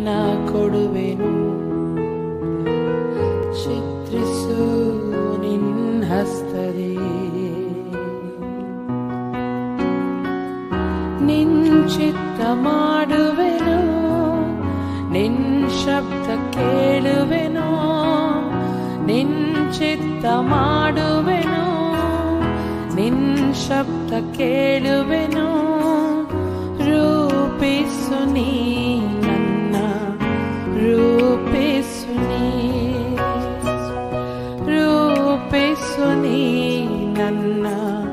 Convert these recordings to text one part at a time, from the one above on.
ನನ್ನ ಕೊಡುವೆನು ಚಿತ್ರಿಸು ನಿನ್ನ ಹಸ್ತದೇ ನಿನ್ ಚಿತ್ತ ಮಾಡುವೆನು ನಿನ್ ಶಬ್ದ ಕೇಳುವೆನು ನಿನ್ ಚಿತ್ತ ಮಾಡುವೆನು ನಿನ್ ಶಬ್ದ ಕೇಳುವೆನು ರೂಪಿಸು ನೀ ನನ್ನ ರೂಪಿಸು ನೀ ರೂಪಿಸು ನೀ ನನ್ನ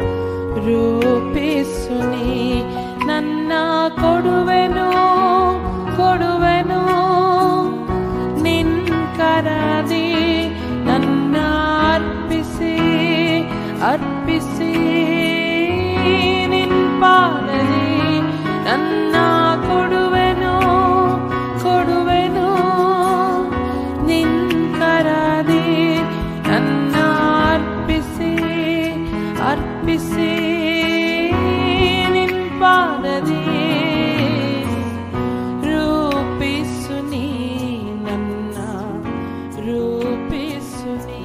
ರೂಪಿಸು ನೀ ನನ್ನ ಕೊಡುವೆನು ಕೊಡುವೆನು ನಿನ್ ಕರದಿ ನನ್ನ ಅರ್ಪಿಸಿ ಅರ್ಪಿಸಿ ನಿನ್ ಪಾದದಿ ನನ್ನ ಕೊಡುವೆನು ಕೊಡುವೆನು ನಿನ್ ಕರದಿ ನನ್ನ ಅರ್ಪಿಸಿ ಅರ್ಪಿಸಿ ನಿನ್ ಪಾದದಿ ರೂಪಿಸು ನೀ ನನ್ನ ರೂಪಿಸು ನೀ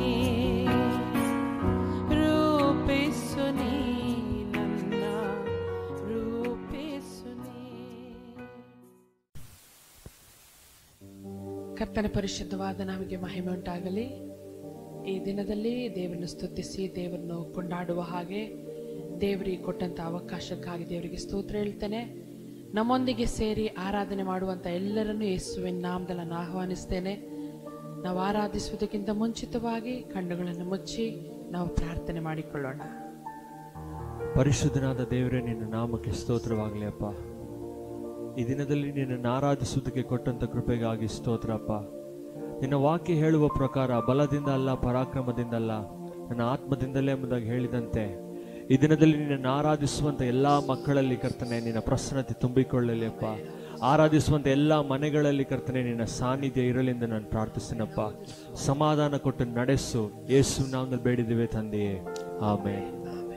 ರೂಪಿಸು ನೀ ನನ್ನ ರೂಪಿಸು ನೀ ಕರ್ತನ ಪರಿಶುದ್ಧವಾದ ನಮಗೆ ಮಹಿಮೆ ಉಂಟಾಗಲಿ ಈ ದಿನದಲ್ಲಿ ದೇವರನ್ನು ಸ್ತುತಿಸಿ ದೇವರನ್ನು ಕೊಂಡಾಡುವ ಹಾಗೆ ದೇವರಿಗೆ ಕೊಟ್ಟಂತ ಅವಕಾಶಕ್ಕಾಗಿ ದೇವರಿಗೆ ಸ್ತೋತ್ರ ಹೇಳ್ತೇನೆ ನಮ್ಮೊಂದಿಗೆ ಸೇರಿ ಆರಾಧನೆ ಮಾಡುವಂತ ಎಲ್ಲರನ್ನೂ ಯೇಸುವಿನ ನಾಮದಲ್ಲಿ ನಾನು ಆಹ್ವಾನಿಸ್ತೇನೆ ನಾವು ಆರಾಧಿಸುವುದಕ್ಕಿಂತ ಮುಂಚಿತವಾಗಿ ಕಣ್ಣುಗಳನ್ನು ಮುಚ್ಚಿ ನಾವು ಪ್ರಾರ್ಥನೆ ಮಾಡಿಕೊಳ್ಳೋಣ ಪರಿಶುದ್ಧನಾದ ದೇವರೇ ನಿನ್ನ ನಾಮಕ್ಕೆ ಸ್ತೋತ್ರವಾಗಲಿ ಅಪ್ಪ ಈ ದಿನದಲ್ಲಿ ನಿನ್ನನ್ನು ಆರಾಧಿಸುವುದಕ್ಕೆ ಕೊಟ್ಟಂತ ಕೃಪೆಗಾಗಿ ಸ್ತೋತ್ರ ಅಪ್ಪ ನಿನ್ನ ವಾಕ್ಯ ಹೇಳುವ ಪ್ರಕಾರ ಬಲದಿಂದ ಅಲ್ಲ ಪರಾಕ್ರಮದಿಂದ ಅಲ್ಲ ನನ್ನ ಆತ್ಮದಿಂದಲೇ ಎಂಬುದಾಗಿ ಹೇಳಿದಂತೆ ಈ ದಿನದಲ್ಲಿ ನಿನ್ನನ್ನು ಆರಾಧಿಸುವಂತ ಎಲ್ಲಾ ಮಕ್ಕಳಲ್ಲಿ ಕರ್ತನೆ ನಿನ್ನ ಪ್ರಸನ್ನತೆ ತುಂಬಿಕೊಳ್ಳಲಿ ಅಪ್ಪ ಆರಾಧಿಸುವಂತ ಎಲ್ಲಾ ಮನೆಗಳಲ್ಲಿ ಕರ್ತನೆ ನಿನ್ನ ಸಾನ್ನಿಧ್ಯ ಇರಲಿ ಎಂದು ನಾನು ಪ್ರಾರ್ಥಿಸ್ತೀನಪ್ಪ ಸಮಾಧಾನ ಕೊಟ್ಟು ನಡೆಸು ಯೇಸು ನಾವು ಬೇಡಿದ್ದೇವೆ ತಂದೆಯೇ ಆಮೇಲೆ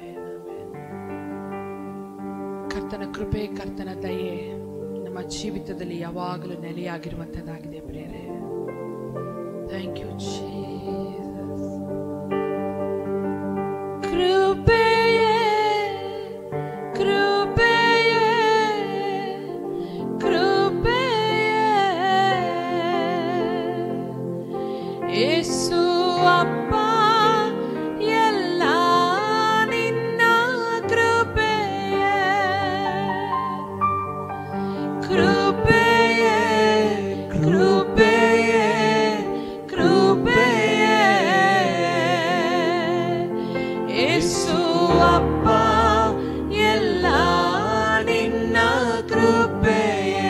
ಕರ್ತನ ಕೃಪೆ ಕರ್ತನ ದಯೆ ನಮ್ಮ ಜೀವಿತದಲ್ಲಿ ಯಾವಾಗಲೂ ನೆಲೆಯಾಗಿರುವಂತದ್ದಾಗಿದೆ ಪ್ರಿಯರೇ ಥ್ಯಾಂಕ್ ಯು ಕೃಪೆಯೇ ಕೃಪೆಯೇ ಕೃಪೆಯೇ ಯೇಸು ಅಪ್ಪ ಎಲ್ಲ ನಿನ್ನ ಕೃಪೆಯೇ ಕೃಪೆಯೇ ಕೃಪೆಯೇ ಕೃಪೆಯೇ ಯೇಸು ಅಪ್ಪ ಎಲ್ಲ ನಿನ್ನ ಕೃಪೆಯೇ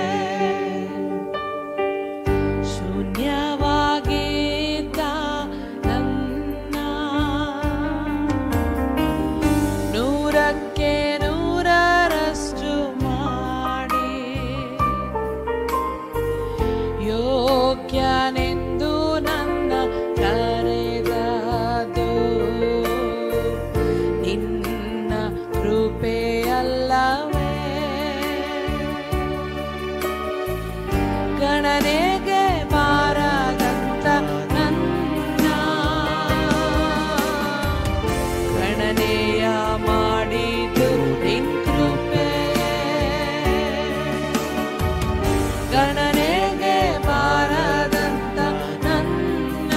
ಶೂನ್ಯವಾಗಿದ್ದ ನನ್ನ ನೂರಕ್ಕೆ ನೂರರಷ್ಟು ಮಾಡಿ ಯೋಗ್ಯನೆಂದು ನನ್ನ ಕರೆದದು ನಿನ್ನ ಕೃಪೆಯಲ್ಲವೇ ಗಣನೆಗೆ ಬಾರದಂತ ನನ್ನ ಗಣನೆಯ ಮಾಡಿದು ನಿನ್ ಕೃಪೆ ಗಣನೆಗೆ ಬಾರದಂತ ನನ್ನ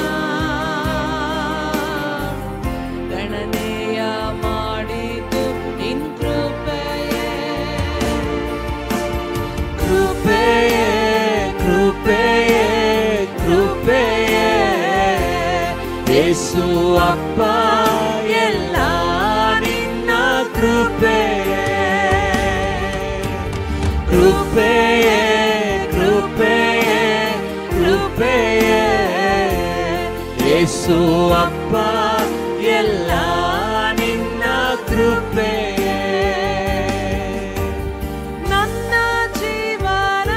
ಗಣನೆಯ ಮಾಡಿದು ನಿನ್ ಕೃಪೆಯೇ ಕೃಪೆಯೇ ಕೃಪೆಯೇ ಕೃಪೆಯೇ ಯೇಸು ಅಪ್ಪ ಎಲ್ಲ ನಿನ್ನ ಕೃಪೆಯೇ ಕೃಪೆಯೇ ಕೃಪೆಯೇ ಕೃಪೆಯೇ ಯೇಸು ಅಪ್ಪ ಎಲ್ಲ ನಿನ್ನ ಕೃಪೆಯೇ ನನ್ನ ಜೀವನ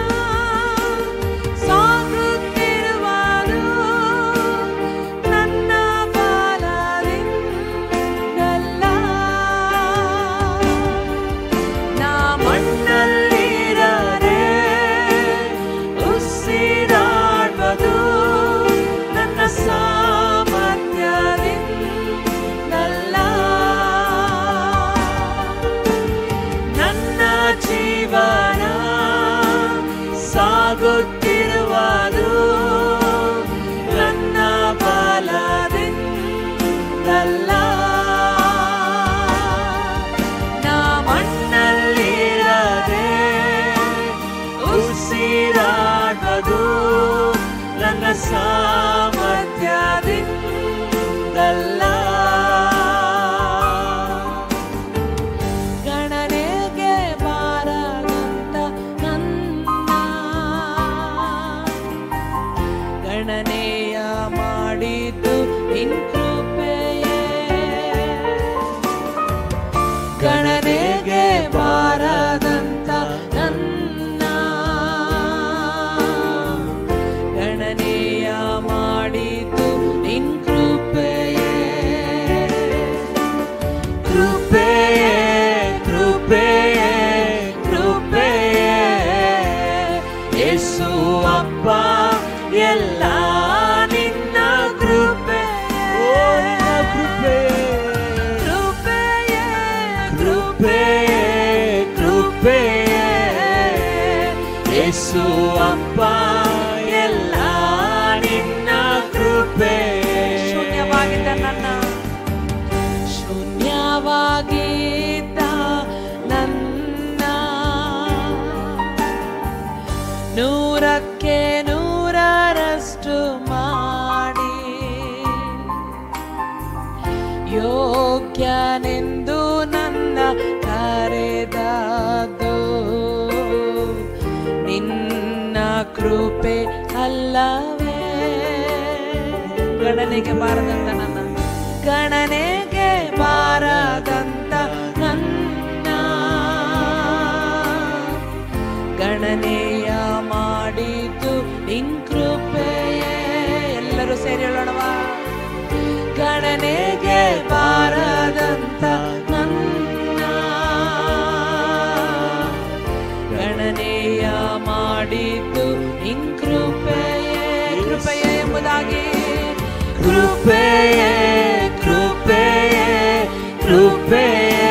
ಸಾಗುತ್ತಿರುವುದು ನನ್ನ ಬಾಲದಿಂದಲ್ಲ ನಾ ಮಣ್ಣಲ್ಲಿರದೆ ಉಸ್ ಸಾಗುತ್ತಿರುವುದು ನನ್ನ ಬಲದಿಂದಲ್ಲ ನಾ ಮಣ್ಣಲ್ಲಿರದೆ ಉಸಿರಾಡುವುದು ನನ್ನ ಸಾಮರ್ಥ್ಯದಿಂದಲ್ಲ ಗಣನೆಗೆ ಬಾರದಂತ ನನ್ನ ಗಣನೆಯ ಮಾಡಿದ್ದು ನಿನ್ ಕೃಪೆಯೇ ಗಣನೆಗೆ ಬಾರದಂತ ನನ್ನ ಗಣನೆಯ ಮಾಡಿದ್ದು ನಿನ್ ಕೃಪೆಯೇ ಕೃಪೆಯೇ ಕೃಪೆಯೇ ಕೃಪೆಯೇ ಯೇಸು ಅಪ್ಪ ಎಲ್ಲ ನಿನ್ನ ಕೃಪೆಯೇ ಕೃಪೆಯೇ ಕೃಪೆಯೇ ಕೃಪೆಯೇ ಯೇಸು ಅಪ್ಪ ಎಲ್ಲ ನಿನ್ನ ಕೃಪೆಯೇ ಶೂನ್ಯವಾಗಿದ್ದ ನನ್ನ ಶೂನ್ಯವಾಗಿದ್ದ ನನ್ನ ನೂರಕ್ಕೆ ನೂರರಷ್ಟು ಮಾಡಿ ಯೋಗ್ಯನೆಂದು ನನ್ನ ಕರೆದದ್ದು ನಿನ್ನ ಕೃಪೆ ಅಲ್ಲವೇ ಗಣನೆಗೆ ಬಾರದಂತ ನನ್ನ ಗಣನೆಗೆ ಬಾರದಂತ ನನ್ನ ಗಣನೆಯ ಮಾಡಿದ್ದು ನಿನ್ ಕೃಪೆಯೇ ಎಲ್ಲರೂ ಸೇರಿ ಹೇಳೋಣವಾ ಗಣನೆಗೆ ಬಾರದಂತ ನನ್ನ ಗಣನೆಯ ಮಾಡಿದ್ದು ನಿನ್ ಕೃಪೆಯೇ ಕೃಪೆಯೇ ಎಂಬುದಾಗಿ ಕೃಪೆಯೇ ಕೃಪೆಯೇ ಕೃಪೆಯೇ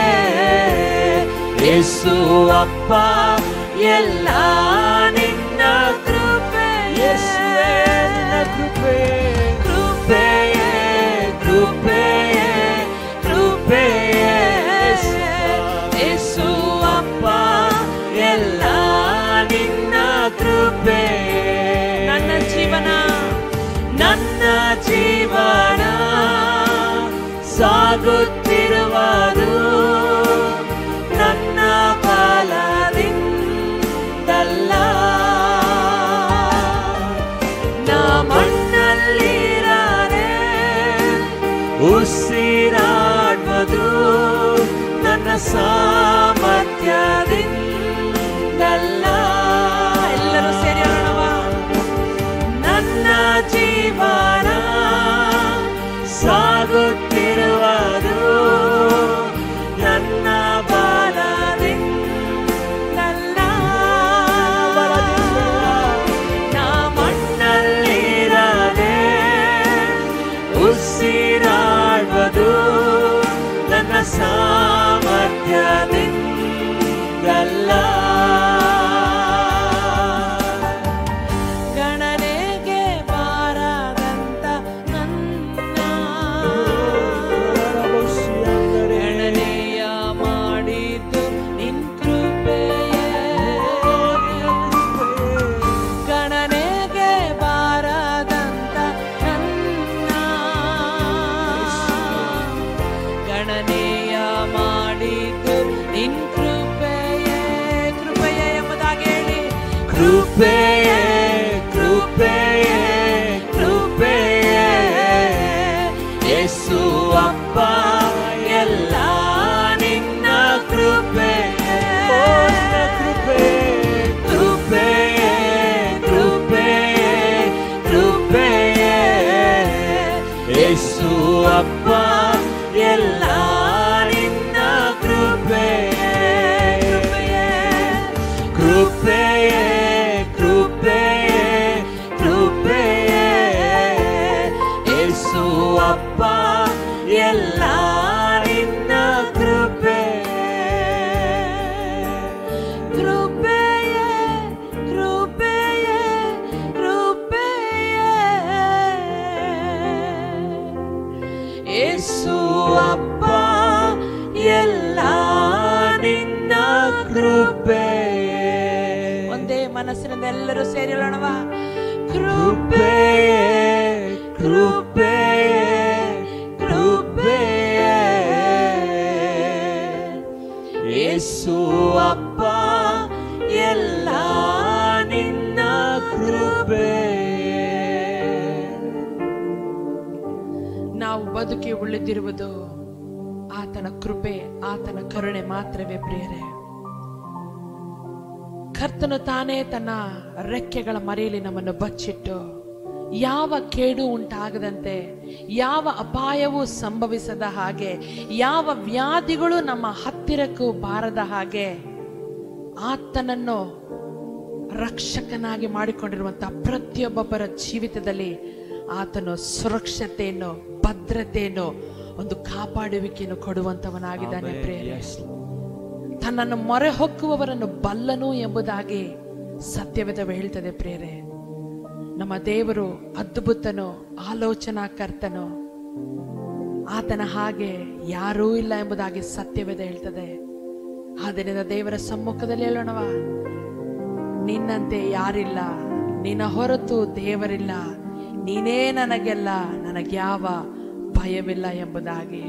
ಯೇಸು ಅಪ್ಪ ಎಲ್ಲ ನಿನ್ನ ಕೃಪೆಯೇ ಕೃಪೆಯೇ ಕೃಪೆಯೇ ಕೃಪೆಯೇ ಯೇಸು ಅಪ್ಪ ಎಲ್ಲ ನಿನ್ನ ಕೃಪೆಯೇ ನನ್ನ ಜೀವನ ನನ್ನ ಜೀವನ ಸಾಗುತ್ತಿರುವುದು ನನ್ನ ಬಲದಿಂದಲ್ಲ ನಾ ಮಣ್ಣಲ್ಲಿರದೆ ಉಸಿರಾಡುವುದು ನನ್ನ ಸಾಮರ್ಥ್ಯದಿಂದಲ್ಲ ಎಲ್ಲರೂ ಸೇರಿ ಹೇಳೋಣವಾ? ನನ್ನ ಜೀವನ ಸಾಗುತ್ತಿರುವುದು ನನ್ನ ಬಲದಿಂದಲ್ಲ ನಾ ಮಣ್ಣಲ್ಲಿರದೆ ಉಸಿರಾಡುವುದು ನನ್ನ ಸಾಮರ್ಥ್ಯದಿಂದಲ್ಲ ಗಣನೆಗೆ ಬಾರದಂತ ನನ್ನ ಗಣನೆಯ ಮಾಡಿದ್ದು ನಿನ್ ಕೃಪೆಯೇ ಗಣನೆಗೆ ಬಾರದಂತ ನನ್ನ ಗಣನೆಯ ಮಾಡಿದ್ದು ನಿನ್ ಕೃಪೆಯೇ ಕೃಪೆಯೇ ಎಂಬುದಾಗಿ ಹೇಳಿ ಕೃಪೆಯೇ ಕೃಪೆಯೇ ಕೃಪೆಯೇ ಯೇಸು ಅಪ್ಪ ಎಲ್ಲ ನಿನ್ನ ಕೃಪೆಯೇ ಕೃಪೆಯೇ ಕೃಪೆಯೇ ಕೃಪೆಯೇ ಯೇಸು ಅಪ್ಪ ಎಲ್ಲ ನಿನ್ನ ಕೃಪೆಯೇ ಕೃಪೆಯೇ ಕೃಪೆಯೇ ಮನಸ್ಸಿನಿಂದ ಎಲ್ಲರೂ ಸೇರಿ ಹೇಳೋಣವ ಕೃಪೆಯೇ ಕೃಪೆಯೇ ಕೃಪೆಯೇ ಯೇಸು ಅಪ್ಪ ಎಲ್ಲ ನಿನ್ನ ಕೃಪೆಯೇ ನಾವು ಬದುಕಿ ಉಳಿದಿರುವುದು ಆತನ ಕೃಪೆ ಆತನ ಕರುಣೆ ಮಾತ್ರವೇ ಪ್ರಿಯರೇ ಕರ್ತನು ತಾನೇ ತನ್ನ ರೆಕ್ಕೆಗಳ ಮರೆಯಲ್ಲಿ ನಮ್ಮನ್ನು ಬಚ್ಚಿಟ್ಟು ಯಾವ ಕೇಡು ಉಂಟಾಗದಂತೆ ಯಾವ ಅಪಾಯವೂ ಸಂಭವಿಸದ ಹಾಗೆ ಯಾವ ವ್ಯಾಧಿಗಳು ನಮ್ಮ ಹತ್ತಿರಕ್ಕೂ ಬಾರದ ಹಾಗೆ ಆತನನ್ನು ರಕ್ಷಕನಾಗಿ ಮಾಡಿಕೊಂಡಿರುವಂತಹ ಪ್ರತಿಯೊಬ್ಬೊಬ್ಬರ ಜೀವಿತದಲ್ಲಿ ಆತನು ಸುರಕ್ಷತೆಯನ್ನು ಭದ್ರತೆಯನ್ನು ಒಂದು ಕಾಪಾಡುವಿಕೆಯನ್ನು ಕೊಡುವಂತವನಾಗಿದ್ದಾನೆ ಪ್ರೇರೆ Yes, Lord. ತನ್ನನ್ನು ಮೊರೆ ಹೊಕ್ಕುವವರನ್ನು ಬಲ್ಲನು ಎಂಬುದಾಗಿ ಸತ್ಯವೇದವು ಹೇಳ್ತದೆ ಪ್ರೇರೆ ನಮ್ಮ ದೇವರು ಅದ್ಭುತನು ಆಲೋಚನಾ ಕರ್ತನು ಆತನ ಹಾಗೆ ಯಾರೂ ಇಲ್ಲ ಎಂಬುದಾಗಿ ಸತ್ಯವೇದ ಹೇಳ್ತದೆ ಆದ್ದರಿಂದ ದೇವರ ಸಮ್ಮುಖದಲ್ಲಿ ಹೇಳೋಣವ ನಿನ್ನಂತೆ ಯಾರಿಲ್ಲ ನಿನ್ನ ಹೊರತು ದೇವರಿಲ್ಲ ನೀನೇ ನನಗೆಲ್ಲ ನನಗ್ಯಾವ ಭಯವಿಲ್ಲ ಎಂಬುದಾಗಿ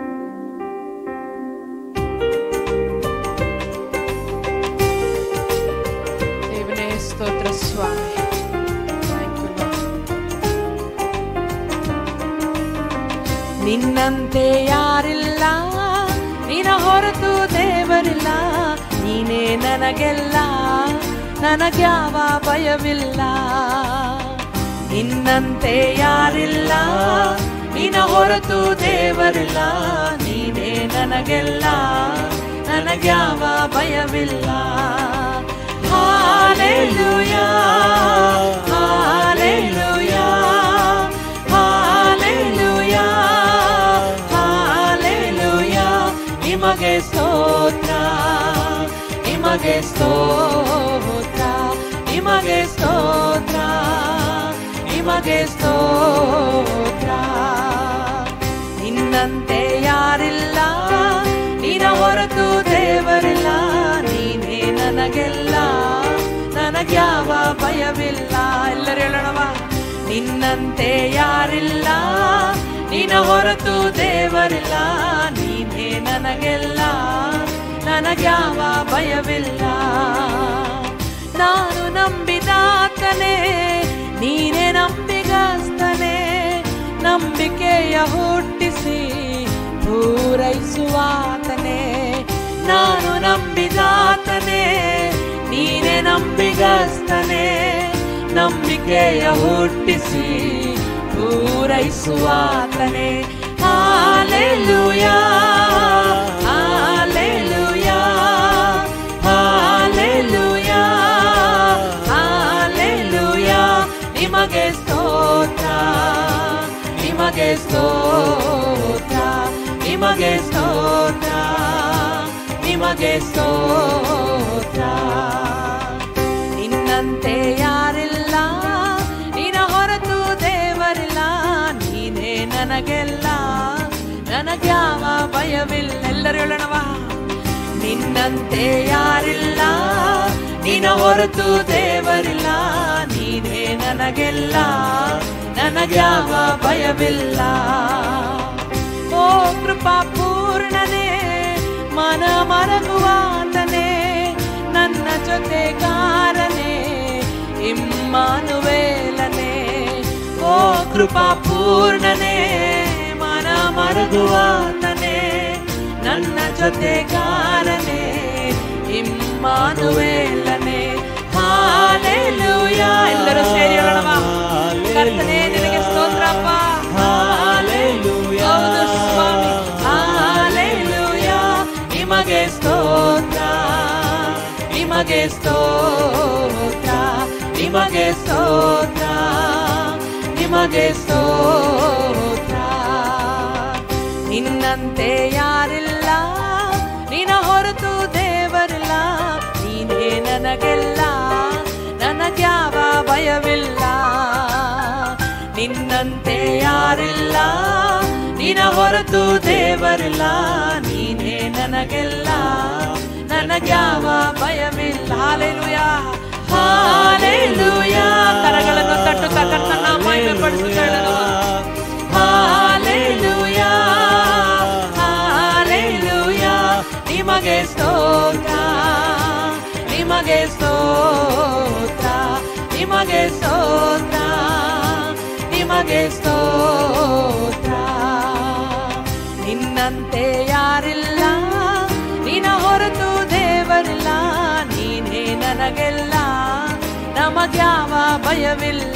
ದೇವನೇ ಸ್ತೋತ್ರ ಸ್ವಾಮಿ Thank you, Lord. ನಿನ್ನಂತೆ ಯಾರಿಲ್ಲ ನಿನ ಹೊರತು ದೇವರಿಲ್ಲ ನೀನೇ ನನಗೆಲ್ಲ ನನಗ್ಯಾವ ಭಯವಿಲ್ಲ ನಿನ್ನಂತೆ ಯಾರಿಲ್ಲ ನಿನ ಹೊರತು ದೇವರಿಲ್ಲ ನೀನೇ ನನಗೆಲ್ಲ ನನಗ್ಯಾವ ಭಯವಿಲ್ಲ ಹಾಲೆಲೂಯಾ ಹಾಲೆಲೂಯಾ ಹಾಲೆಲೂಯಾ ಹಾಲೆಲೂಯಾ ನಿಮಗೆ ಸ್ತೋತ್ರ ನಿಮಗೆ ಸ್ತೋತ್ರ ನಿಮಗೆ ಸ್ತೋತ್ರ ನಿಮಗೆ ಸ್ತೋತ್ರ ನಿನ್ನಂತೆ ಯಾರಿಲ್ಲ ನಿನ ಹೊರತು ದೇವರಿಲ್ಲ ನೀನೇ ನನಗೆಲ್ಲ ನನಗ್ಯಾವ ಭಯವಿಲ್ಲ ಎಲ್ಲರೂ ಹೇಳೋಣವ ನಿನ್ನಂತೆ ಯಾರಿಲ್ಲ ನಿನ ಹೊರತು ದೇವರಿಲ್ಲ ನೀನೇ ನನಗೆಲ್ಲ ನನಗ್ಯಾವ ಭಯವಿಲ್ಲ ನಾನು ನಂಬಿದಾತನೇ ನೀನೇ ನಂಬಿಗಸ್ತನೇ ನಂಬಿಕೆಯ ಹುಟ್ಟಿಸಿ ಪೂರೈಸುವಾತನೇ ನಾನು ನಂಬಿದಾತನೇ ನೀನೇ ನಂಬಿಗಸ್ತನೇ ನಂಬಿಕೆಯ ಹುಟ್ಟಿಸಿ ಪೂರೈಸುವಾತನೇ ಹಾಲೆಲೂಯಾ ಹಾಲೆಲೂಯಾ ಹಾಲೆಲೂಯಾ ಹಾಲೆಲೂಯಾ ನಿಮಗೆ ಸ್ತೋತ್ರ ನಿಮಗೆ ಸ್ತೋತ್ರ ನಿಮಗೆ ಸ್ತೋತ್ರ ನಿಮಗೆ ಸ್ತೋತ್ರ ನಿನ್ನಂತೆ ಯಾರಿಲ್ಲ ನಿನ ಹೊರತು ದೇವರಿಲ್ಲ ನೀನೇ ನನಗೆಲ್ಲ ನನಗ್ಯಾವ ಭಯವಿಲ್ಲ ಎಲ್ಲರೂ ಹೇಳೋಣವ ನಿನ್ನಂತೆ ಯಾರಿಲ್ಲ ನಿನ ಹೊರತು ದೇವರಿಲ್ಲ ನೀನೇ ನನಗೆಲ್ಲ ನನಗ್ಯಾವ ಭಯವಿಲ್ಲ ಓ ಕೃಪಾ ಪೂರ್ಣನೇ ಮನ ಮರಗುವಾತನೇ ನನ್ನ ಜೊತೆಗಾರನೇ ಇಮ್ಮಾನುವೇಲನೇ ಓ ಕೃಪಾ ಪೂರ್ಣನೇ ಮನ ಮರಗುವಾತನೇ ನನ್ನ ಜೊತೆಗಾರನೇ ಇಮ್ಮಾನುವೇಲನೇ ಹಾಲೆಲೂಯಾ ಎಲ್ಲರೂ ಸೇರಿ ಹೇಳೋಣವಾ ಕರ್ತನೇ ನಿನಗೆ ಸ್ತೋತ್ರಪ್ಪ Hallelujah. ಹೌದು ಸ್ವಾಮಿ ಹಾಲೆಲೂಯಾ ನಿಮಗೆ ಸ್ತೋತ್ರ ನಿಮಗೆ ಸ್ತೋತ್ರ ನಿಮಗೆ ಸ್ತೋತ್ರ ನಿಮಗೆ ಸ್ತೋತ್ರ ನಿನ್ನಂತೆ ಯಾರಿಲ್ಲ ನಿನ ಹೊರತು ದೇವರಿಲ್ಲ ನೀನೇ ನನಗೆಲ್ಲ ನನಗ್ಯಾವ ಭಯವಿಲ್ಲ ನಿನ್ನಂತೆ ಯಾರಿಲ್ಲ ನಿನ ಹೊರತು ದೇವರಿಲ್ಲ ನೀನೇ ನನಗೆಲ್ಲ ನನಗ್ಯಾವ ಭಯವಿಲ್ಲ ಹಾಲೆಲುಯಾ ನಮಗೆಲ್ಲ ನಮಗ್ಯಾವ ಭಯವಿಲ್ಲ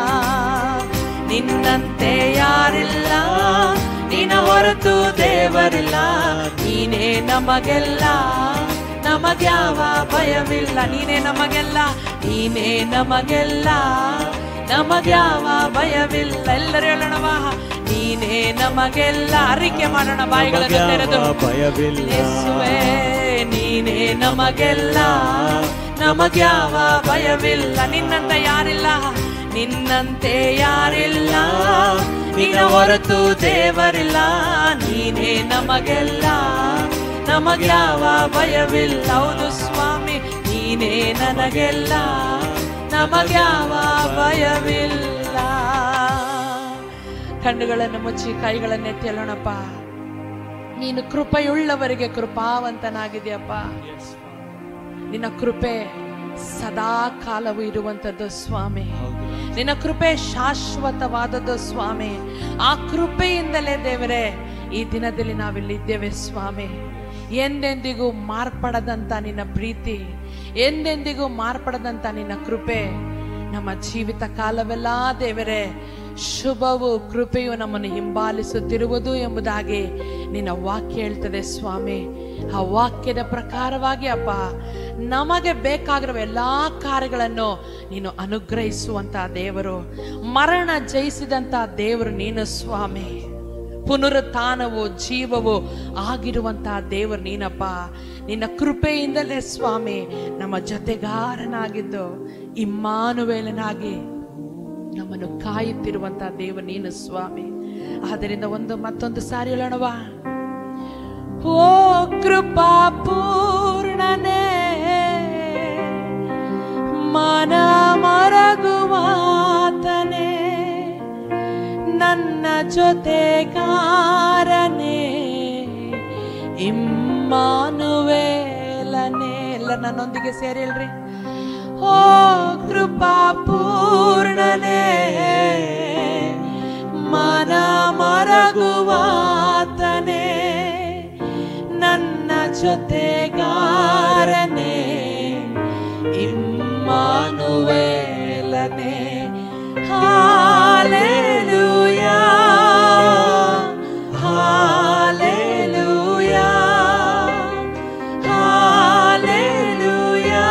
ನಿನ್ನಂತೆ ಯಾರಿಲ್ಲ ನಿನ್ನ ಹೊರತು ದೇವರಿಲ್ಲ ನೀನೇ ನಮಗೆಲ್ಲ ನಮಗ್ಯಾವ ಭಯವಿಲ್ಲ ನೀನೇ ನಮಗೆಲ್ಲ ನೀನೇ ನಮಗೆಲ್ಲ ನಮಗ್ಯಾವ ಭಯವಿಲ್ಲ ಎಲ್ಲರೂ ಹೇಳೋಣವ ನೀನೇ ನಮಗೆಲ್ಲ ಅರಿಕೆ ಮಾಡೋಣ ಬಾಯಿಗಳನ್ನು ತೆರೆದು ಭಯವಿಲ್ಲ ಯೇಸುವೇ ನೀನೇ ನಮಗೆಲ್ಲ ನಮಗ್ಯಾವ ಭಯವಿಲ್ಲ ನಿನ್ನಂತ ಯಾರಿಲ್ಲ ನಿನ್ನಂತೆ ಯಾರಿಲ್ಲ ನಿನ್ನ ಹೊರತು ದೇವರಿಲ್ಲ ನೀನೇ ನಮಗೆಲ್ಲ ನಮಗ್ಯಾವ ಭಯವಿಲ್ಲ ಹೌದು ಸ್ವಾಮಿ ನೀನೇ ನನಗೆಲ್ಲ ನಮಗ್ಯಾವ ಭಯವಿಲ್ಲ ಕಣ್ಣುಗಳನ್ನು ಮುಚ್ಚಿ ಕೈಗಳನ್ನೆತ್ತಿ ಹೇಳೋಣಪ್ಪ ನೀನು ಕೃಪೆಯುಳ್ಳವರಿಗೆ ಕೃಪಾವಂತನಾಗಿದೆಯಪ್ಪ ನಿನ್ನ ಕೃಪೆ ಸದಾ ಕಾಲವು ಇರುವಂತದ್ದು ಸ್ವಾಮಿ ನಿನ್ನ ಕೃಪೆ ಶಾಶ್ವತವಾದದ್ದು ಸ್ವಾಮಿ ಆ ಕೃಪೆಯಿಂದಲೇ ದೇವರೇ ಈ ದಿನದಲ್ಲಿ ನಾವಿಲ್ಲಿದ್ದೇವೆ ಸ್ವಾಮಿ ಎಂದೆಂದಿಗೂ ಮಾರ್ಪಡದಂತ ನಿನ್ನ ಪ್ರೀತಿ ಎಂದೆಂದಿಗೂ ಮಾರ್ಪಡದಂತ ನಿನ್ನ ಕೃಪೆ ನಮ್ಮ ಜೀವಿತ ಕಾಲವೆಲ್ಲ ದೇವರೇ ಶುಭವು ಕೃಪೆಯು ನಮ್ಮನ್ನು ಹಿಂಬಾಲಿಸುತ್ತಿರುವುದು ಎಂಬುದಾಗಿ ನಿನ್ನ ವಾಕ್ಯ ಹೇಳ್ತದೆ ಸ್ವಾಮಿ ಆ ವಾಕ್ಯದ ಪ್ರಕಾರವಾಗಿ ಅಪ್ಪ ನಮಗೆ ಬೇಕಾಗಿರುವ ಎಲ್ಲಾ ಕಾರ್ಯಗಳನ್ನು ನೀನು ಅನುಗ್ರಹಿಸುವಂತ ದೇವರು ಮರಣ ಜಯಿಸಿದಂತ ದೇವರು ನೀನು ಸ್ವಾಮಿ ಪುನರುತ್ಥಾನವು ಜೀವವು ಆಗಿರುವಂತಹ ದೇವರು ನೀನಪ್ಪ ನಿನ್ನ ಕೃಪೆಯಿಂದಲೇ ಸ್ವಾಮಿ ನಮ್ಮ ಜೊತೆಗಾರನಾಗಿದ್ದು ಇಮ್ಮಾನುವೇಲನಾಗಿ ನಮ್ಮನ್ನು ಕಾಯುತ್ತಿರುವಂತಹ ದೇವ ನೀನು ಸ್ವಾಮಿ ಆದ್ದರಿಂದ ಒಂದು ಮತ್ತೊಂದು ಸಾರಿ ಹೇಳೋಣವಾ ಓ ಕೃಪಾ ಪೂರ್ಣನೇ ಮನ ಮರಗುವಾತನೇ ನನ್ನ ಜೊತೆಗಾರನೇ ಇಮ್ಮಾನುವೇಲನೇ ಎಲ್ಲ ನನ್ನೊಂದಿಗೆ ಸೇರಿ ಹೇಳ್ರಿ ಓ ಕೃಪಾ ಪೂರ್ಣನೇ ಮನ ಮರಗುವಾತನೇ ನನ್ನ ಜೊತೆಗಾರನೇ ಇಮ್ಮಾನುವೇಲನೇ ಹಾಲೆಲೂಯಾ ಹಾಲೆಲೂಯಾ ಹಾಲೆಲೂಯಾ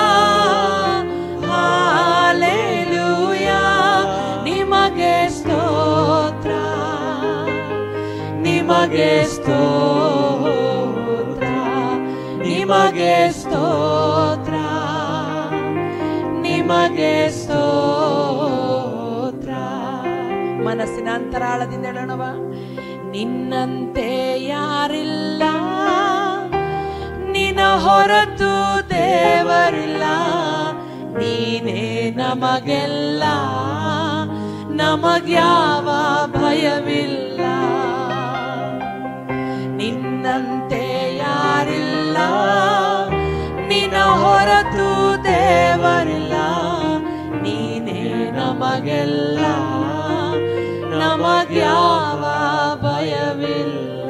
ಹಾಲೆಲೂಯಾ ನಿಮಗೆ ಸ್ತೋತ್ರ ನಿಮಗೆ ಸ್ತೋತ್ರ ನಿಮಗೆ ಸ್ತೋತ್ರ ನಿಮಗೆ ಸ್ತೋತ್ರ ಮನಸ್ಸಿನ ಅಂತರಾಳದಿಂದ ಹೇಳೋಣವ ನಿನ್ನಂತೆ ಯಾರಿಲ್ಲ ನಿನ್ನ ಹೊರತು ದೇವರಿಲ್ಲ ನೀನೇ ನಮಗೆಲ್ಲ ನಮಗ್ಯಾವ ಭಯವಿಲ್ಲ ನಿನ್ನಂತೆ ಯಾರಿಲ್ಲ ನಿನ್ನ ಹೊರತು ದೇವರಿಲ್ಲ ನೀನೇ ನಮಗೆಲ್ಲ ನಮಗ್ಯಾವ ಭಯವಿಲ್ಲ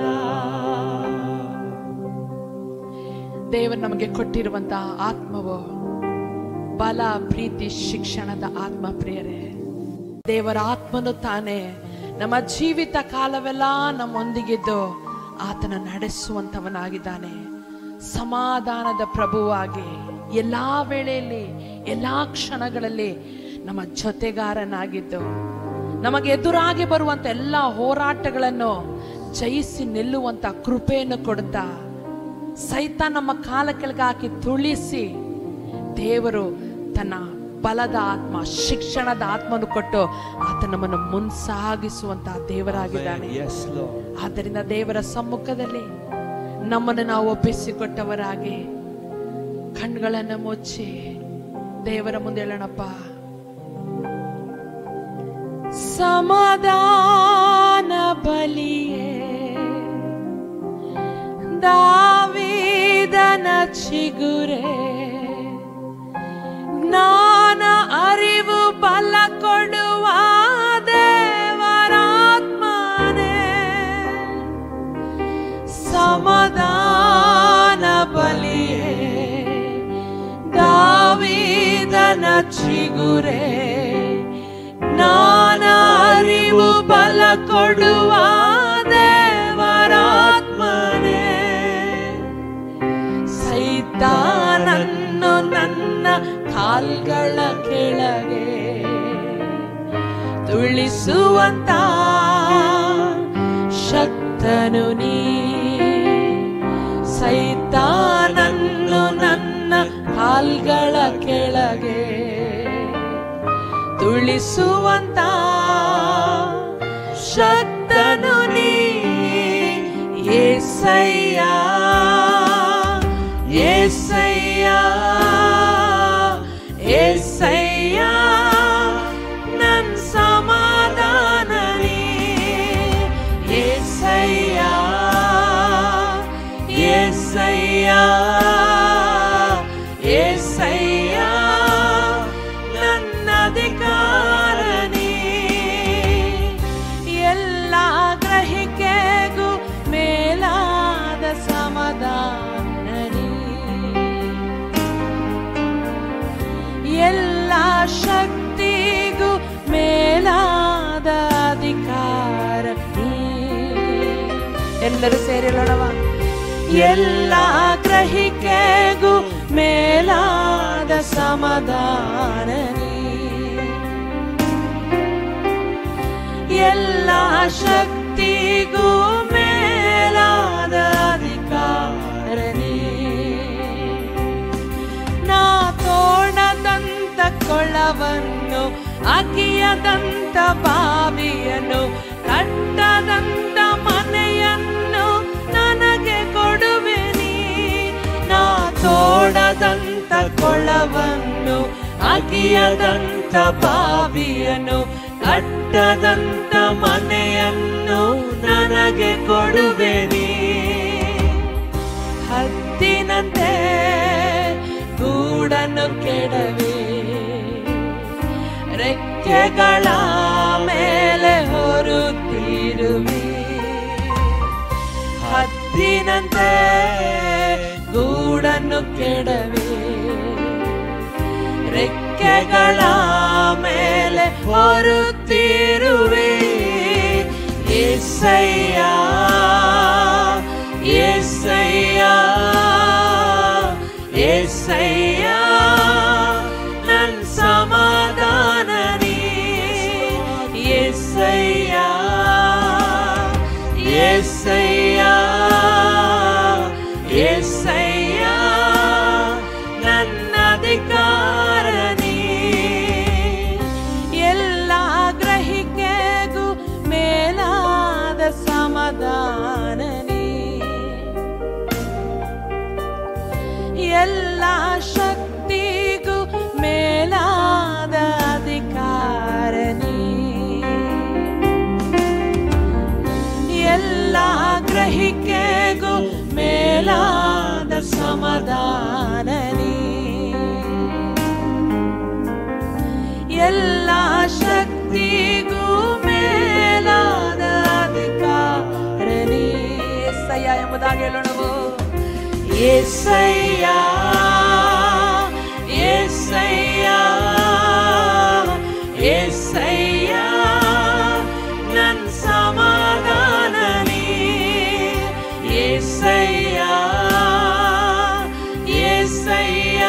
ದೇವರು ನಮಗೆ ಕೊಟ್ಟಿರುವಂತಹ ಆತ್ಮವು ಬಲ ಪ್ರೀತಿ ಶಿಕ್ಷಣದ ಆತ್ಮ ಪ್ರಿಯರೇ ದೇವರ ಆತ್ಮನು ತಾನೇ ನಮ್ಮ ಜೀವಿತ ಕಾಲವೆಲ್ಲ ನಮ್ಮೊಂದಿಗಿದ್ದು ಆತನ ನಡೆಸುವಂತವನಾಗಿದ್ದಾನೆ ಸಮಾಧಾನದ ಪ್ರಭುವಾಗಿ ಎಲ್ಲಾ ವೇಳೆಯಲ್ಲಿ ಎಲ್ಲಾ ಕ್ಷಣಗಳಲ್ಲಿ ನಮ್ಮ ಜೊತೆಗಾರನಾಗಿದ್ದು ನಮಗೆ ಎದುರಾಗಿ ಬರುವಂತ ಎಲ್ಲ ಹೋರಾಟಗಳನ್ನು ಜಯಿಸಿ ನಿಲ್ಲುವಂತ ಕೃಪೆಯನ್ನು ಕೊಡುತ್ತಾ ಸೈತ ನಮ್ಮ ಕಾಲ ಕೆಳಗೆ ಹಾಕಿ ತುಳಿಸಿ ದೇವರು ತನ್ನ ಬಲದ ಆತ್ಮ ಶಿಕ್ಷಣದ ಆತ್ಮನು ಕೊಟ್ಟು ಆತ ನಮ್ಮನ್ನು ಮುನ್ಸಾಗಿಸುವಂತಹ ದೇವರಾಗಿದ್ದಾನೆ Yes, Lord. ಆದ್ದರಿಂದ ದೇವರ ಸಮ್ಮುಖದಲ್ಲಿ ನಮ್ಮನ್ನು ನಾವು ಒಪ್ಪಿಸಿಕೊಟ್ಟವರಾಗಿ ಕಣ್ಗಳನ್ನು ಮುಚ್ಚಿ ದೇವರ ಮುಂದೆ ಹೇಳೋಣಪ್ಪ ಸಮಾಧಾನ ಬಲಿಯೇ ದಾವಿದನ ಚಿಗುರೆ ಜ್ಞಾನ ಅರಿವು ಬಲ ಕೊಡುವ ದೇವರಾತ್ಮನೇ ಸಮಾಧಾನ ಬಲಿಯೇ ದಾವಿದನ ಚಿಗುರೆ ಜ್ಞಾನ ಅರಿವು ಬಲ ಕೊಡುವ ದೇವರಾತ್ಮನೇ ಸೈತಾನನ್ನು ನನ್ನ ಕಾಲ್ಗಳ ಕೆಳಗೆ ತುಳಿಸುವಂತ ಶಕ್ತನು ನೀ ಸೈತಾನನ್ನು ನನ್ನ ಕಾಲ್ಗಳ ಕೆಳಗೆ ತುಳಿಸುವಂತ ಶಕ್ತನು ನೀ ಏಸಯ್ಯ ಏಸಯ್ಯ ಏಸಯ್ಯ ನನ್ ಸಮಾಧಾನ ನೀ ಏಸಯ್ಯ ಏಸಯ್ಯ ಏಸಯ್ಯ ನನ್ನ ಅಧಿಕಾರ ನೀ ಎಲ್ಲ ಗ್ರಹಿಕೆಗೂ ಮೇಲಾದ ಸಮಾಧಾನ ನೀ ಎಲ್ಲ ಶಕ್ತಿಗೂ ಮೇಲಾದ ಅಧಿಕಾರ ನೀ. ಎಲ್ಲರೂ ಸೇರಿರೋಣವ ಎಲ್ಲ ಗ್ರಹಿಕೆಗೂ ಮೇಲಾದ ಸಮಾಧಾನ ನೀ. ಎಲ್ಲ ಶಕ್ತಿಗೂ ಮೇಲಾದ ಅಧಿಕಾರ ನೀ. ನಾ ತೋಡದಂತ ಕೊಳವನ್ನು ಅಗಿಯದಂತ ಬಾವಿಯನ್ನು ಕಟ್ಟದಂತ ಮನೆಯನ್ನು ನನಗೆ ಕೊಡುವೆ ನೀ ನಾ ತೋಡದಂತ ಕೊಳವನ್ನು ಅಗಿಯದಂತ ಬಾವಿಯನ್ನು ಕಟ್ಟದಂತ ಮನೆಯನ್ನು ನನಗೆ ಕೊಡುವೆ ನೀ ಹತ್ತಿನಂತೆ ಗೂಡನ್ನು ಕೆಡವಿ ರೆಕ್ಕೆಗಳ ಮೇಲೆ ಹೊರುತ್ತಿರುವಿ ಹತ್ತಿನಂತೆ ಗೂಡನ್ನು ಕೆಡವಿ ರೆಕ್ಕೆಗಳ ಮೇಲೆ ಹೊರುತ್ತಿರುವೆ ಏಸಯ್ಯ ಏಸಯ್ಯ ಏಸಯ್ಯ ನನ್ ಸಮಾಧಾನ ನೀ ಏಸಯ್ಯ ಏಸಯ್ಯ ಏಸಯ್ಯ ನನ್ನ ಅಧಿಕಾರ ನೀ ಎಲ್ಲ ಗ್ರಹಿಕೆಗೂ ಮೇಲಾದ ಸಮಾಧಾನ ನೀ ಎಲ್ಲ ಶಕ್ತಿಗೂ ಮೇಲಾದ ಅಧಿಕಾರ ನೀ ಎಲ್ಲ ಗ್ರಹಿಕೆಗೂ ಮೇಲಾದ ಸಮಾಧಾನ ನೀ ಎಲ್ಲ ಶಕ್ತಿಗೂ ಮೇಲಾದ ಅಧಿಕಾರ ನೀ ಎಸ್ಸಯ್ಯ ಎಂಬುದಾಗಿ ಹೇಳೋಣವು ಏಸಯ್ಯ ಏಸಯ್ಯ ಏಸಯ್ಯ ನನ್ ಸಮಾಧಾನ ನೀ ಏಸಯ್ಯ ಏಸಯ್ಯ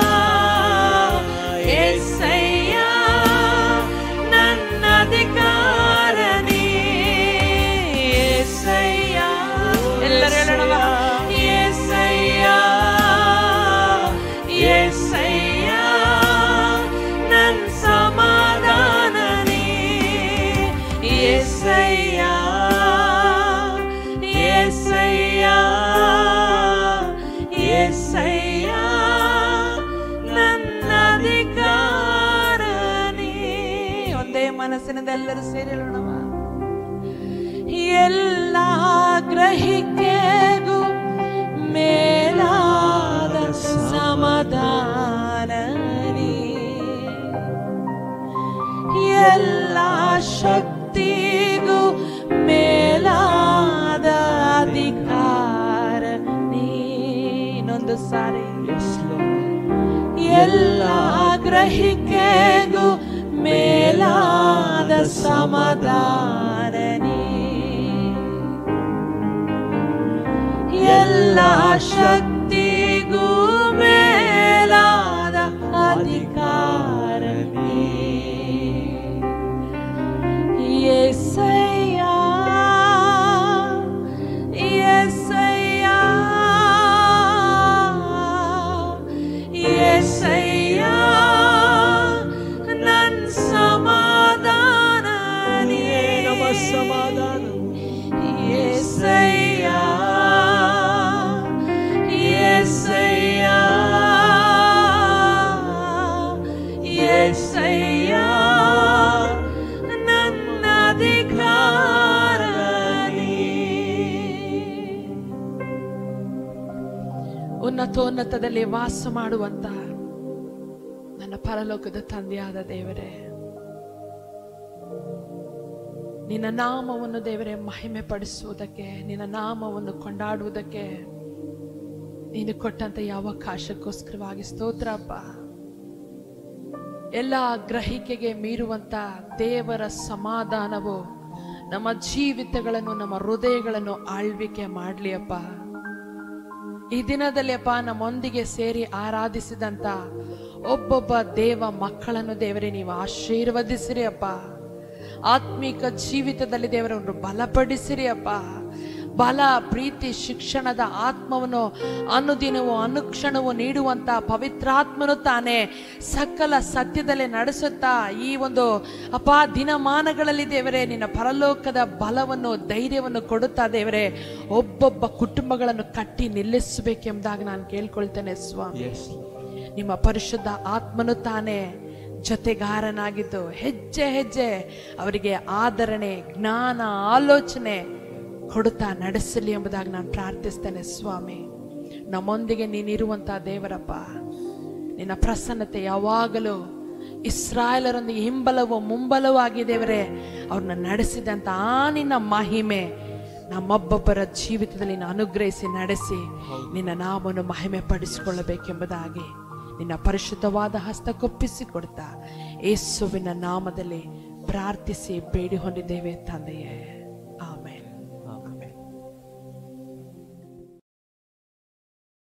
ಏಸಯ್ಯ ನನ್ನ ಅಧಿಕಾರ ನೀ ಏಸಯ್ಯ ಎಲ್ಲರೂ ಹೇಳೋಣವ ಏಸಯ್ಯ ಏಸಯ್ಯ ನನ್ ಸಮಾಧಾನ ನೀ ಏಸಯ್ಯ ಏಸಯ್ಯ ಏಸಯ್ಯ ನನ್ನ ಅಧಿಕಾರ ನೀ ಒಂದೇ ಮನಸ್ಸಿನಿಂದ ಎಲ್ಲರೂ ಸೇರಿ ಹೇಳೋಣವ ಎಲ್ಲ ಗ್ರಹಿಕೆಗೂ ಮೇಲಾದ ಸಮಾಧಾನ ನೀ. ಎಲ್ಲ ಶಕ್ತಿಗೂ ಮೇಲಾದ ಅಧಿಕಾರ ನೀನೊಂದು ಸಾರಿ ಎಲ್ಲ ಗ್ರಹಿಕೆಗೂ ಮೇಲಾದ ಸಮಾಧಾನ ನೀ ಎಲ್ಲ ಶಕ್ತಿಗೂ ಮೇಲಾದ ಅಧಿಕಾರ ನೀ ಯೆಸಯ್ಯ, ಯೆಸಯ್ಯ, ಯೆಸಯ್ಯ, ನನ್ ಸಮಾಧಾನ ನೀನೇ. ನಮ್ಮ ಸಮಾಧಾನ ಯೆಸಯ್ಯ, ಯೆಸಯ್ಯ, ಯೆಸಯ್ಯ, ನನ್ನ ಅಧಿಕಾರ ನೀ. ಉನ್ನತೋನ್ನತದಲ್ಲಿ ವಾಸ ಮಾಡುವಂತ ನನ್ನ ಪರಲೋಕದ ತಂದೆಯಾದ ದೇವರೇ ನಿನ್ನ ನಾಮವನ್ನು ದೇವರೇ ಮಹಿಮೆ ಪಡಿಸುವುದಕ್ಕೆ ನಿನ್ನ ನಾಮವನ್ನು ಕೊಂಡಾಡುವುದಕ್ಕೆ ನೀನು ಕೊಟ್ಟಂತ ಯಾವ ಅವಕಾಶಕ್ಕೋಸ್ಕರವಾಗಿ ಸ್ತೋತ್ರ ಅಪ್ಪ ಎಲ್ಲ ಗ್ರಹಿಕೆಗೆ ಮೀರುವಂತ ದೇವರ ಸಮಾಧಾನವು ನಮ್ಮ ಜೀವಿತಗಳನ್ನು ನಮ್ಮ ಹೃದಯಗಳನ್ನು ಆಳ್ವಿಕೆ ಮಾಡ್ಲಿ ಅಪ್ಪ ಈ ದಿನದಲ್ಲಿ ಅಪ್ಪ ನಮ್ಮೊಂದಿಗೆ ಸೇರಿ ಆರಾಧಿಸಿದಂತ ಒಬ್ಬೊಬ್ಬ ದೇವ ಮಕ್ಕಳನ್ನು ದೇವರೇ ನೀವು ಆಶೀರ್ವದಿಸಿರಿ ಅಪ್ಪ ಆತ್ಮಿಕ ಜೀವಿತದಲ್ಲಿ ದೇವರನ್ನು ಬಲಪಡಿಸಿರಿ ಅಪ್ಪ ಬಲ ಪ್ರೀತಿ ಶಿಕ್ಷಣದ ಆತ್ಮವನ್ನು ಅನುದಿನವೂ ಅನುಕ್ಷಣವೂ ನೀಡುವಂತ ಪವಿತ್ರಾತ್ಮನು ತಾನೇ ಸಕಲ ಸತ್ಯದಲ್ಲಿ ನಡೆಸುತ್ತಾ ಈ ಒಂದು ಅಪ ದಿನಮಾನಗಳಲ್ಲಿ ದೇವರೇ ನಿನ್ನ ಪರಲೋಕದ ಬಲವನ್ನು ಧೈರ್ಯವನ್ನು ಕೊಡುತ್ತಾ ದೇವರೇ ಒಬ್ಬೊಬ್ಬ ಕುಟುಂಬಗಳನ್ನು ಕಟ್ಟಿ ನಿಲ್ಲಿಸಬೇಕೆಂಬುದಾಗಿ ನಾನು ಕೇಳ್ಕೊಳ್ತೇನೆ ಸ್ವಾಮಿ ಎಸ್ ನಿಮ್ಮ ಪರಿಶುದ್ಧ ಆತ್ಮನು ತಾನೇ ಜೊತೆಗಾರನಾಗಿದ್ದು ಹೆಜ್ಜೆ ಹೆಜ್ಜೆ ಅವರಿಗೆ ಆದರಣೆ ಜ್ಞಾನ ಆಲೋಚನೆ ಕೊಡುತ್ತಾ ನಡೆಸಲಿ ಎಂಬುದಾಗಿ ನಾನು ಪ್ರಾರ್ಥಿಸ್ತೇನೆ ಸ್ವಾಮಿ ನಮ್ಮೊಂದಿಗೆ ನೀನಿರುವಂತಹ ದೇವರಪ್ಪ ನಿನ್ನ ಪ್ರಸನ್ನತೆ ಯಾವಾಗಲೂ ಇಸ್ರಾಯೇಲರೊಂದಿಗೆ ಹಿಂಬಲವೋ ಮುಂಬಲವೂ ಆಗಿ ದೇವರೇ ಅವ್ರನ್ನ ನಡೆಸಿದಂತ ಆ ನಿನ್ನ ಮಹಿಮೆ ನಮ್ಮೊಬ್ಬೊಬ್ಬರ ಜೀವಿತದಲ್ಲಿ ನೀನು ಅನುಗ್ರಹಿಸಿ ನಡೆಸಿ ನಿನ್ನ ನಾಮವನ್ನು ಮಹಿಮೆ ಪಡಿಸಿಕೊಳ್ಳಬೇಕೆಂಬುದಾಗಿ ನಿನ್ನ ಪರಿಶುದ್ಧವಾದ ಹಸ್ತಕ್ಕೊಪ್ಪಿಸಿ ಕೊಡ್ತಾ ಯೇಸುವಿನ ನಾಮದಲ್ಲಿ ಪ್ರಾರ್ಥಿಸಿ ಬೇಡಿ ಹೊಂದಿದ್ದೇವೆ ತಂದೆಯೇ